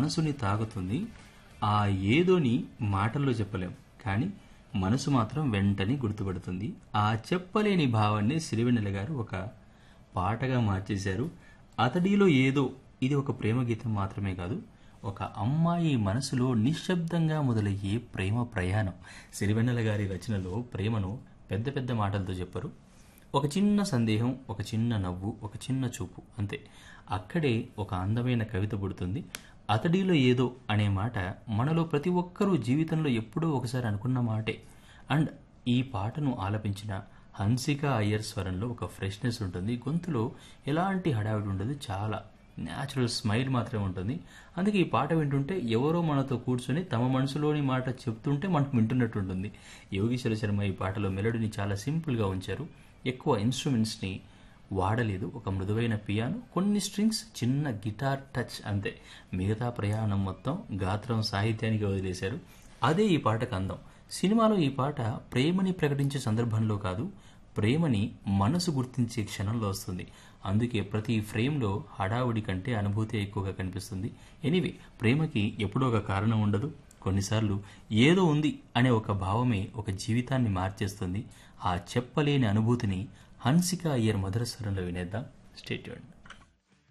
మనసుని తాగుతుంది ఆ ఏదోని మాటల్లో చెప్పలేం కానీ మనసు మాత్రం వెంటనే గుర్తుపడుతుంది ఆ చెప్పలేని భావాన్ని సిరివెన్నెల గారు ఒక పాటగా మార్చేశారు అతడిలో ఏదో ఇది ఒక ప్రేమ గీతం మాత్రమే కాదు ఒక అమ్మాయి మనసులో నిశ్శబ్దంగా మొదలయ్యే ప్రేమ ప్రయాణం సిరివెన్నెల గారి రచనలో ప్రేమను పెద్ద పెద్ద మాటలతో చెప్పరు ఒక చిన్న సందేహం ఒక చిన్న నవ్వు ఒక చిన్న చూపు అంతే అక్కడే ఒక అందమైన కవిత పుడుతుంది అతడిలో ఏదో అనే మాట మనలో ప్రతి ఒక్కరూ జీవితంలో ఎప్పుడో ఒకసారి అనుకున్న మాటే అండ్ ఈ పాటను ఆలపించిన హన్సిక అయ్యర్ స్వరంలో ఒక ఫ్రెష్నెస్ ఉంటుంది గొంతులో ఎలాంటి హడావిడి ఉండదు చాలా న్యాచురల్ స్మైల్ మాత్రమే ఉంటుంది అందుకే ఈ పాట వింటుంటే ఎవరో మనతో కూర్చొని తమ మనసులోని మాట చెప్తుంటే మనకు వింటున్నట్టు ఉంటుంది యోగీశ్వర శర్మ ఈ పాటలో మెలోడీని చాలా సింపుల్గా ఉంచారు ఎక్కువ ఇన్స్ట్రుమెంట్స్ని వాడలేదు ఒక మృదువైన పియానో కొన్ని స్ట్రింగ్స్ చిన్న గిటార్ టచ్ అంతే మిగతా ప్రయాణం మొత్తం గాత్రం సాహిత్యానికి వదిలేశారు అదే ఈ పాటకు అందం సినిమాలో ఈ పాట ప్రేమని ప్రకటించే సందర్భంలో కాదు ప్రేమని మనసు గుర్తించే క్షణంలో వస్తుంది అందుకే ప్రతి ఫ్రేమ్లో హడావుడి కంటే అనుభూతి ఎక్కువగా కనిపిస్తుంది ఎనీవే ప్రేమకి ఎప్పుడో ఒక కారణం ఉండదు కొన్నిసార్లు ఏదో ఉంది అనే ఒక భావమే ఒక జీవితాన్ని మార్చేస్తుంది ఆ చెప్పలేని అనుభూతిని హన్సిక అయ్యర్ మధుర స్వరంలో వినేద్దాం స్టేట్యూన్